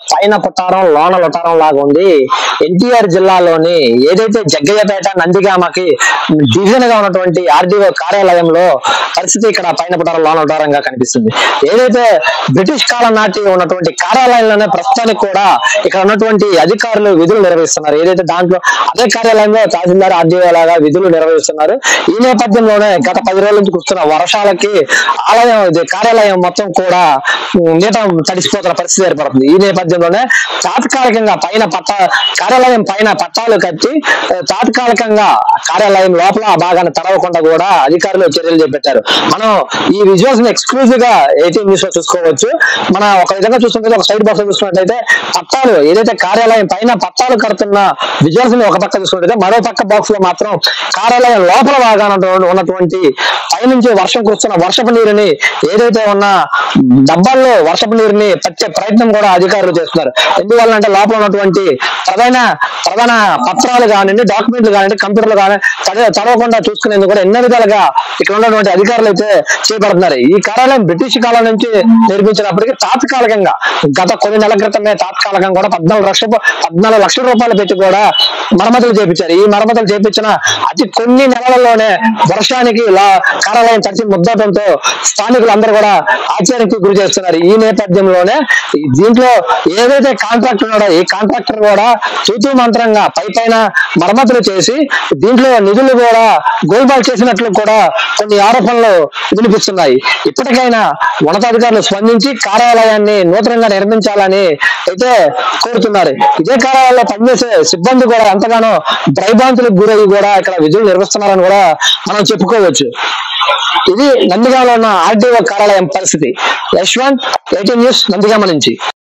పైన పుట్టారం లోన లుటారం లాగా ఉంది ఎన్టీఆర్ జిల్లాలోని ఏదైతే జగ్గయ్యపేట నందిగామకి డివిజన్ గా ఉన్నటువంటి ఆర్డీఓ కార్యాలయంలో పరిస్థితి ఇక్కడ పైన పుట్టారం లోన లుటారంగా కనిపిస్తుంది ఏదైతే బ్రిటిష్ కాలం నాటి ఉన్నటువంటి కార్యాలయంలోనే ప్రస్తుతానికి కూడా ఇక్కడ ఉన్నటువంటి అధికారులు విధులు నిర్వహిస్తున్నారు ఏదైతే దాంట్లో అదే కార్యాలయంలో తహసీల్దార్ ఆర్డీఓ లాగా విధులు నిర్వహిస్తున్నారు ఈ నేపథ్యంలోనే గత పది రోజుల నుంచి కురుస్తున్న వర్షాలకి ఆలయం ఇది కార్యాలయం మొత్తం కూడా ఉమ్, నీట తడిసిపోతున్న పరిస్థితి ఏర్పడుతుంది ఈ నేపథ్యంలోనే తాత్కాలికంగా పైన పట్ట కార్యాలయం పైన పట్టాలు కట్టి ఆ, తాత్కాలికంగా కార్యాలయం లోపల ఆ భాగాన్ని తడవకుండా కూడా అధికారులు చర్యలు చేపట్టారు మనం ఈ విజువల్స్ ని ఎక్స్క్లూజివ్ గా ఎయిటీన్ న్యూస్ లో చూసుకోవచ్చు మన ఒక విధంగా చూసుకుంటే ఒక సైడ్ బాక్స్ లో చూసుకున్నట్లయితే పట్టాలు ఏదైతే కార్యాలయం పైన పట్టాలు కడుతున్న విజువల్స్ ని ఒక పక్క చూసుకుంటే మరో పక్క బాక్స్ లో మాత్రం కార్యాలయం లోపల భాగాన ఉన్నటువంటి పైనుంచి వర్షం కురుస్తున్న వర్షపు నీరుని ఏదైతే ఉన్న డబ్బాల్లో వర్షపు నీరుని పట్టే ప్రయత్నం కూడా అధికారులు చేస్తున్నారు ఎందువల్ల అంటే లోపల ఉన్నటువంటి ప్రధాన ప్రధాన పత్రాలు కానివ్వండి డాక్యుమెంట్లు కానివ్వండి కంప్యూటర్లు కానీ చదవ- చదవకుండా చూసుకునేందుకు కూడా ఎన్నో విధాలుగా ఇక్కడ ఉన్నటువంటి అధికారులు అయితే చేపడుతున్నారు ఈ కార్యాలయం బ్రిటిష్ కాలం నుంచి నిర్మించినప్పటికీ తాత్కాలికంగా గత కొన్ని నెలల క్రితమే తాత్కాలికంగా కూడా పద్నాలుగు లక్షల పద్నాలుగు లక్షల రూపాయలు పెట్టి కూడా మరమ్మతులు చేపించారు ఈ మరమ్మతులు చేపించిన అతి కొన్ని నెలలలోనే వర్షానికి లా కార్యాలయం తడిచి ముద్దటంతో స్థానికులు అందరూ కూడా ఆశ్చర్యానికి గురి చేస్తున్నారు ఈ నేపథ్యంలోనే ఈ దీంట్లో ఏదైతే కాంట్రాక్టర్ ఉన్నాడో ఈ కాంట్రాక్టర్ కూడా తూతూ మంత్రంగా పై పైన మరమ్మతులు చేసి దీంట్లో నిధులు కూడా గోల్బాల్ చేసినట్లు కూడా కొన్ని ఆరోపణలు వినిపిస్తున్నాయి ఇప్పటికైనా ఉన్నతాధికారులు స్పందించి కార్యాలయాన్ని నూతనంగా నిర్మించాలని అయితే కోరుతున్నారు ఇదే కార్యాలయంలో పనిచేసే సిబ్బంది కూడా ఎంతగానో భయభ్రాంతులకు గురయ్యి కూడా ఇక్కడ విధులు నిర్వహిస్తున్నారని కూడా మనం చెప్పుకోవచ్చు ఇది నందిగామలో ఉన్న ఆర్డీఓ కార్యాలయం పరిస్థితి యశ్వంత్ ఎయిటీన్ న్యూస్ నందిగామ నుంచి